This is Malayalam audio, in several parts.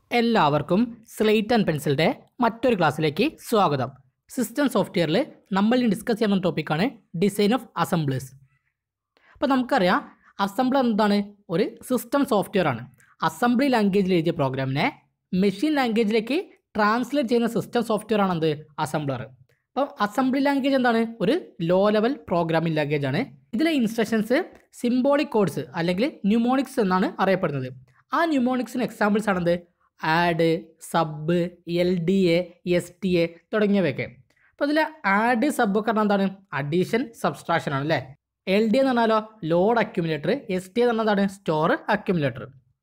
എല്ലാവർക്കും സ്ലേറ്റ് ആൻഡ് പെൻസിലിൻ്റെ മറ്റൊരു ക്ലാസ്സിലേക്ക് സ്വാഗതം സിസ്റ്റം സോഫ്റ്റ്വെയറിൽ നമ്മൾ ഇനി ഡിസ്കസ് ചെയ്യുന്ന ടോപ്പിക്കാണ് ഡിസൈൻ ഓഫ് അസംബ്ലേഴ്സ് അപ്പോൾ നമുക്കറിയാം അസംബ്ലർ എന്താണ് ഒരു സിസ്റ്റം സോഫ്റ്റ്വെയർ ആണ് അസംബ്ലി ലാംഗ്വേജിൽ എഴുതിയ പ്രോഗ്രാമിനെ മെഷീൻ ലാംഗ്വേജിലേക്ക് ട്രാൻസ്ലേറ്റ് ചെയ്യുന്ന സിസ്റ്റം സോഫ്റ്റ്വെയർ ആണ് എന്ത് അസംബ്ലർ അപ്പം അസംബ്ലി ലാംഗ്വേജ് എന്താണ് ഒരു ലോ ലെവൽ പ്രോഗ്രാമിംഗ് ലാംഗ്വേജ് ആണ് ഇതിലെ ഇൻസ്ട്രക്ഷൻസ് സിംബോളിക് കോഡ്സ് അല്ലെങ്കിൽ ന്യൂമോണിക്സ് എന്നാണ് അറിയപ്പെടുന്നത് ആ ന്യൂമോണിക്സിന് എക്സാമ്പിൾസ് ആണെന്ത് add sub L D A S T A തുടങ്ങിയവയൊക്കെ അപ്പോൾ ഇതിൽ ആഡ് സബ് ഒക്കെ പറഞ്ഞാൽ എന്താണ് അഡീഷൻ സബ്സ്ട്രാക്ഷൻ ആണ് അല്ലേ എൽ ഡി എന്ന് പറഞ്ഞാലോ ലോഡ് അക്യുമുലേറ്റർ എസ് ടി എന്ന് പറഞ്ഞാൽ എന്താണ് store accumulator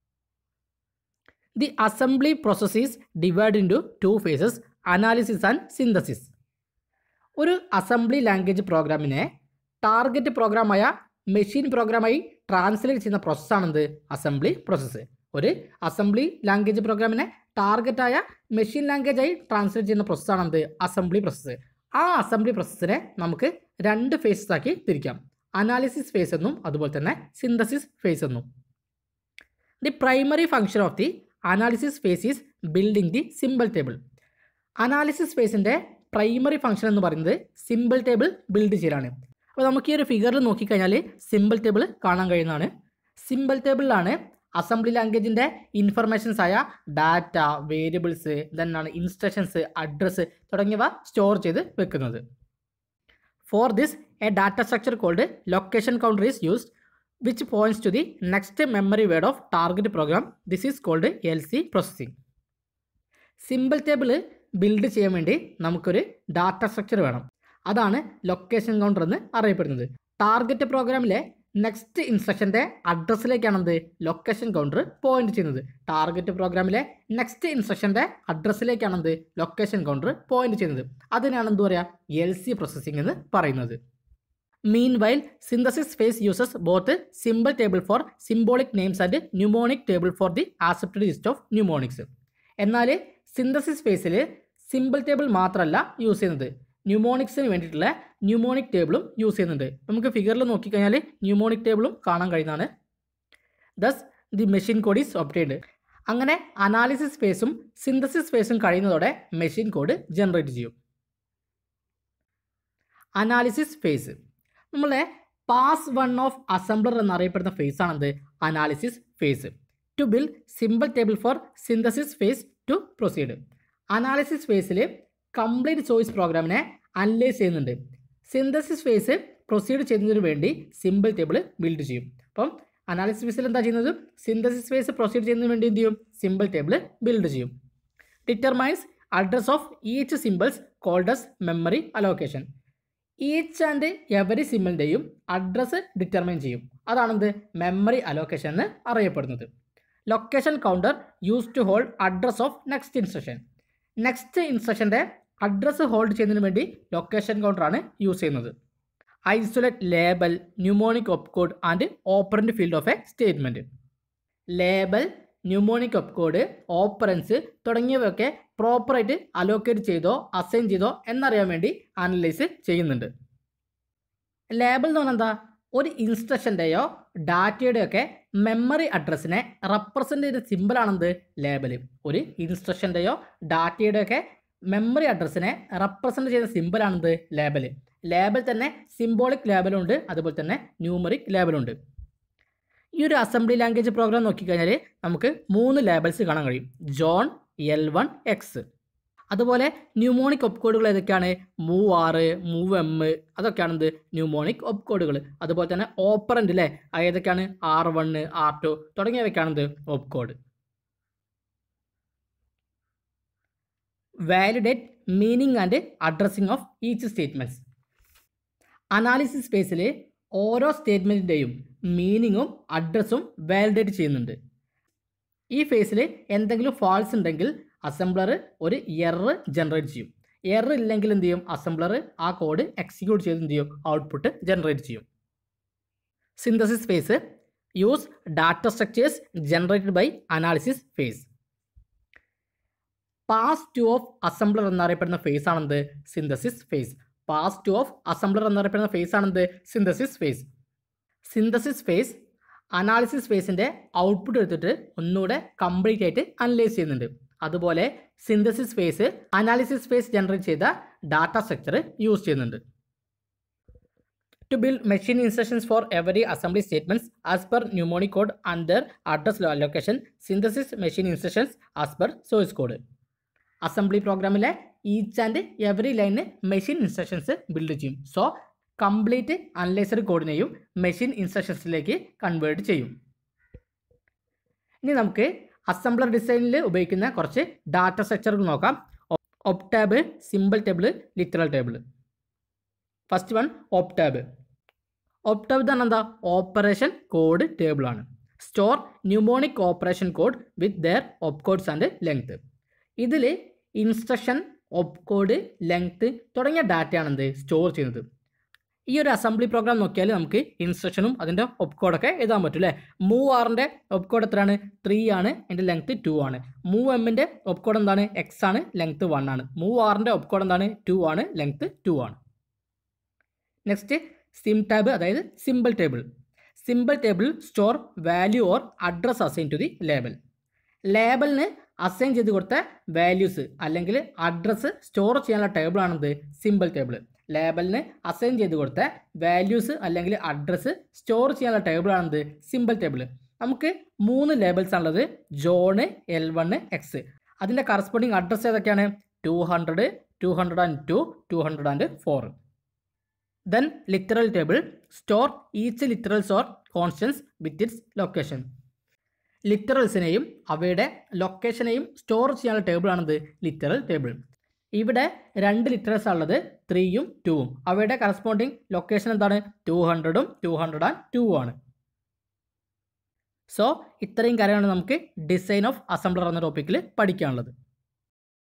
the assembly process is divide into two phases analysis and synthesis ഒരു അസംബ്ലി ലാംഗ്വേജ് പ്രോഗ്രാമിനെ ടാർഗറ്റ് പ്രോഗ്രാമായ മെഷീൻ പ്രോഗ്രാമായി ട്രാൻസ്ലേറ്റ് ചെയ്യുന്ന പ്രോസസ്സാണെന്ത് അസംബ്ലി പ്രോസസ്സ് ഒരു അസംബ്ലി ലാംഗ്വേജ് പ്രോഗ്രാമിനെ ടാർഗറ്റായ മെഷീൻ ലാംഗ്വേജായി ട്രാൻസ്ലേറ്റ് ചെയ്യുന്ന പ്രോസസ്സാണെന്ത് അസംബ്ലി പ്രോസസ്സ് ആ അസംബ്ലി പ്രോസസ്സിനെ നമുക്ക് രണ്ട് ഫേസസ് ആക്കി തിരിക്കാം അനാലിസിസ് ഫേസ് എന്നും അതുപോലെ തന്നെ സിന്തസിസ് ഫേസ് എന്നും the primary function of the analysis phase is building the symbol table analysis ഫേസിൻ്റെ പ്രൈമറി ഫംഗ്ഷൻ എന്ന് പറയുന്നത് സിമ്പിൾ ടേബിൾ ബിൽഡ് ചെയ്യലാണ് അപ്പോൾ നമുക്ക് ഈ ഒരു ഫിഗറിൽ നോക്കിക്കഴിഞ്ഞാൽ സിമ്പിൾ ടേബിൾ കാണാൻ കഴിയുന്നതാണ് സിമ്പിൾ ടേബിളിലാണ് അസംബ്ലി ലാംഗ്വേജിൻ്റെ ഇൻഫർമേഷൻസ് ആയ ഡാറ്റ വേരിയബിൾസ് ദെന്നാണ് ഇൻസ്ട്രക്ഷൻസ് അഡ്രസ്സ് തുടങ്ങിയവ സ്റ്റോർ ചെയ്ത് വെക്കുന്നത് for this a data structure called location counter is used which points to the next memory word of target program this is called L C processing symbol table build ചെയ്യാൻ വേണ്ടി നമുക്കൊരു ഡാറ്റ സ്ട്രക്ചർ വേണം അതാണ് ലൊക്കേഷൻ കൗണ്ടർ എന്ന് അറിയപ്പെടുന്നത് ടാർഗറ്റ് പ്രോഗ്രാമിലെ നെക്സ്റ്റ് ഇൻസ്ട്രക്ഷൻ്റെ അഡ്രസ്സിലേക്കാണെന്ത് ലൊക്കേഷൻ കൗണ്ടർ പോയിന്റ് ചെയ്യുന്നത് ടാർഗറ്റ് പ്രോഗ്രാമിലെ നെക്സ്റ്റ് ഇൻസ്ട്രക്ഷൻ്റെ അഡ്രസ്സിലേക്കാണെന്ത് ലൊക്കേഷൻ കൗണ്ടർ പോയിന്റ് ചെയ്യുന്നത് അതിനാണ് എന്ത് പറയുക എൽ സി പ്രോസസ്സിംഗ് എന്ന് പറയുന്നത് meanwhile synthesis phase uses both symbol table for symbolic names and mnemonic table for the accepted list of mnemonics എന്നാൽ സിന്തസിസ് ഫേസിൽ സിമ്പിൾ ടേബിൾ മാത്രമല്ല യൂസ് ചെയ്യുന്നത് ന്യൂമോണിക്സിന് വേണ്ടിയിട്ടുള്ള ന്യൂമോണിക് ടേബിളും യൂസ് ചെയ്യുന്നുണ്ട് നമുക്ക് ഫിഗറിൽ നോക്കിക്കഴിഞ്ഞാൽ ന്യൂമോണിക് ടേബിളും കാണാൻ കഴിയുന്നതാണ് thus the machine code is obtained അങ്ങനെ അനാലിസിസ് ഫേസും സിന്തസിസ് ഫേസും കഴിയുന്നതോടെ മെഷീൻ കോഡ് ജനറേറ്റ് ചെയ്യും അനാലിസിസ് ഫേസ് നമ്മളെ പാസ് വൺ ഓഫ് അസംബ്ലർ എന്നറിയപ്പെടുന്ന ഫേസ് ആണെന്ത് analysis phase to build symbol table for synthesis phase to proceed analysis ഫേസിൽ കംപ്ലീറ്റ് ചോയ്സ് പ്രോഗ്രാമിനെ അനലൈസ് ചെയ്യുന്നുണ്ട് സിന്തസിസ് ഫേസ് പ്രൊസീഡ് ചെയ്യുന്നതിന് വേണ്ടി സിമ്പിൾ ടേബിൾ ബിൽഡ് ചെയ്യും അപ്പം അനാലിസിസ് ഫേസിൽ എന്താ ചെയ്യുന്നത് സിന്തസിസ് ഫേസ് പ്രൊസീഡ് ചെയ്യുന്നതിന് വേണ്ടി എന്ത് ചെയ്യും സിമ്പിൾ ടേബിൾ ബിൽഡ് ചെയ്യും determines address of each symbols called as memory allocation each and every സിമ്പിളിൻ്റെയും അഡ്രസ്സ് ഡിറ്റർമൈൻ ചെയ്യും അതാണെന്ത് മെമ്മറി അലോക്കേഷൻ എന്ന് അറിയപ്പെടുന്നത് location counter use to hold address of next instruction next ഇൻസ്ട്രക്ഷൻ്റെ അഡ്രസ്സ് ഹോൾഡ് ചെയ്യുന്നതിന് വേണ്ടി ലൊക്കേഷൻ കൗണ്ടറാണ് യൂസ് ചെയ്യുന്നത് isolate label mnemonic opcode and operand field of a statement label mnemonic opcode operands തുടങ്ങിയവയൊക്കെ പ്രോപ്പറായിട്ട് അലോക്കേറ്റ് ചെയ്തോ അസൈൻ ചെയ്തോ എന്നറിയാൻ വേണ്ടി അനലൈസ് ചെയ്യുന്നുണ്ട് ലേബൽ എന്ന് പറഞ്ഞാൽ എന്താ ഒരു ഇൻസ്ട്രക്ഷൻ്റെയോ ഡാറ്റയുടെയോ ഒക്കെ മെമ്മറി അഡ്രസ്സിനെ റെപ്രസെൻ്റ് ചെയ്ത സിമ്പിളാണെന്ത് ലേബൽ ഒരു ഇൻസ്ട്രക്ഷൻ്റെയോ ഡാറ്റയുടെയോ ഒക്കെ മെമ്മറി അഡ്രസ്സിനെ റെപ്രസെൻ്റ് ചെയ്യുന്ന സിമ്പിളാണെന്ത് ലേബൽ ലേബൽ തന്നെ സിംബോളിക് ലേബലുണ്ട് അതുപോലെ തന്നെ ന്യൂമറിക് ലേബലുണ്ട് ഈ ഒരു അസംബ്ലി ലാംഗ്വേജ് പ്രോഗ്രാം നോക്കിക്കഴിഞ്ഞാൽ നമുക്ക് മൂന്ന് ലേബൽസ് കാണാൻ കഴിയും ജോൺ എൽ വൺ എക്സ് അതുപോലെ ന്യൂമോണിക് ഒപ്കോഡുകൾ ഏതൊക്കെയാണ് മൂവ് ആറ് മൂവ് എം അതൊക്കെയാണ് എന്ത് ന്യൂമോണിക് ഒപ്കോഡുകൾ അതുപോലെ തന്നെ ഓപ്പറൻ്റ് അല്ലേ ഏതൊക്കെയാണ് ആർ വണ്ണ് ആർ ടു തുടങ്ങിയവയ്ക്കാണ് എന്ത് opcode validate meaning and addressing of each statements analysis സ്പേസിൽ ഓരോ സ്റ്റേറ്റ്മെൻറ്റിൻ്റെയും മീനിങ്ങും അഡ്രസ്സും വാലിഡേറ്റ് ചെയ്യുന്നുണ്ട് ഈ ഫേസിൽ എന്തെങ്കിലും ഫാൾസ് ഉണ്ടെങ്കിൽ അസംബ്ലർ ഒരു എറർ ജനറേറ്റ് ചെയ്യും എറർ ഇല്ലെങ്കിൽ എന്ത് ചെയ്യും അസംബ്ലർ ആ കോഡ് എക്സിക്യൂട്ട് ചെയ്ത് എന്ത് ചെയ്യും ഔട്ട്പുട്ട് ജനറേറ്റ് ചെയ്യും synthesis phase use data structures generated by analysis phase pass two of assembler എന്നറിയപ്പെടുന്ന ഫേസ് ആണെന്ത് synthesis phase pass two of assembler എന്നറിയപ്പെടുന്ന ഫേസ് ആണെന്ത് synthesis phase synthesis phase analysis ഫേസിൻ്റെ ഔട്ട്പുട്ട് എടുത്തിട്ട് ഒന്നുകൂടെ കംപ്ലീറ്റ് ആയിട്ട് അനലൈസ് ചെയ്യുന്നുണ്ട് അതുപോലെ synthesis phase analysis phase generate ചെയ്ത ഡാറ്റ സ്ട്രക്ചർ യൂസ് ചെയ്യുന്നുണ്ട് to build machine instructions for every assembly statements as per mnemonic code and their address allocation synthesis machine instructions as per source code assembly പ്രോഗ്രാമിലെ ഈച്ച് ആൻഡ് എവറി ലൈനിന് മെഷീൻ ഇൻസ്ട്രക്ഷൻസ് ബിൽഡ് ചെയ്യും സോ കംപ്ലീറ്റ് അനലൈസഡ് കോഡിനെയും മെഷീൻ ഇൻസ്ട്രക്ഷൻസിലേക്ക് കൺവേർട്ട് ചെയ്യും ഇനി നമുക്ക് അസംബ്ലർ ഡിസൈനിൽ ഉപയോഗിക്കുന്ന കുറച്ച് ഡാറ്റ സ്ട്രക്ചറുകൾ നോക്കാം op tab symbol table literal table first one op tab op tab തന്നെ എന്താ ഓപ്പറേഷൻ കോഡ് ടേബിൾ ആണ് store mnemonic operation code with their op codes and length ഇതിൽ ഇൻസ്ട്രക്ഷൻ ഒപ് കോഡ് ലെങ്ത് തുടങ്ങിയ ഡാറ്റയാണ് എന്ത് സ്റ്റോർ ചെയ്യുന്നത് ഈ ഒരു അസംബ്ലി പ്രോഗ്രാം നോക്കിയാൽ നമുക്ക് ഇൻസ്ട്രക്ഷനും അതിൻ്റെ ഒപ് കോഡൊക്കെ എഴുതാൻ പറ്റും അല്ലേ മൂവ് ആറിൻ്റെ ഒപ് കോഡ് എത്രയാണ് ത്രീ ആണ് അതിൻ്റെ ലെങ്ത് ടു ആണ് മൂവ് എമ്മിൻ്റെ ഒപ് കോഡ് എന്താണ് എക്സ് ആണ് ലെങ്ത് വൺ ആണ് മൂവ് ആറിൻ്റെ ഒപ് കോഡ് എന്താണ് ടു ആണ് ലെങ്ത് ടു ആണ് നെക്സ്റ്റ് സിം ടാബ് അതായത് symbol table symbol table store value or address assign to the label ലേബലിന് അസൈൻ ചെയ്ത് കൊടുത്ത വാല്യൂസ് അല്ലെങ്കിൽ അഡ്രസ്സ് സ്റ്റോർ ചെയ്യാനുള്ള ടേബിളാണെന്ത് സിമ്പിൾ ടേബിൾ ലേബലിന് അസൈൻ ചെയ്ത് കൊടുത്ത വാല്യൂസ് അല്ലെങ്കിൽ അഡ്രസ്സ് സ്റ്റോർ ചെയ്യാനുള്ള ടേബിളാണെന്ത് സിമ്പിൾ ടേബിൾ നമുക്ക് മൂന്ന് ലേബൽസ് ആണുള്ളത് ജോണ് എൽ വണ് എക്സ് അതിൻ്റെ കറസ്പോണ്ടിങ് അഡ്രസ്സ് ഏതൊക്കെയാണ് two hundred two hundred and two two hundred and four then literal table store each literals or constants with its location ലിറ്ററൽസിനെയും അവയുടെ ലൊക്കേഷനെയും സ്റ്റോർ ചെയ്യാനുള്ള ടേബിളാണിത് ലിറ്ററൽ ടേബിൾ ഇവിടെ രണ്ട് ലിറ്ററൽസ് ഉള്ളത് ത്രീയും ടൂവും അവയുടെ കറസ്പോണ്ടിങ് ലൊക്കേഷൻ എന്താണ് ടു ഹൺഡ്രഡും ടു ഹൺഡ്രഡ് ആൻഡ് ടു ആണ് സോ ഇത്രയും കാര്യമാണ് നമുക്ക് ഡിസൈൻ ഓഫ് അസംബ്ലർ എന്ന ടോപ്പിക്കിൽ പഠിക്കാനുള്ളത്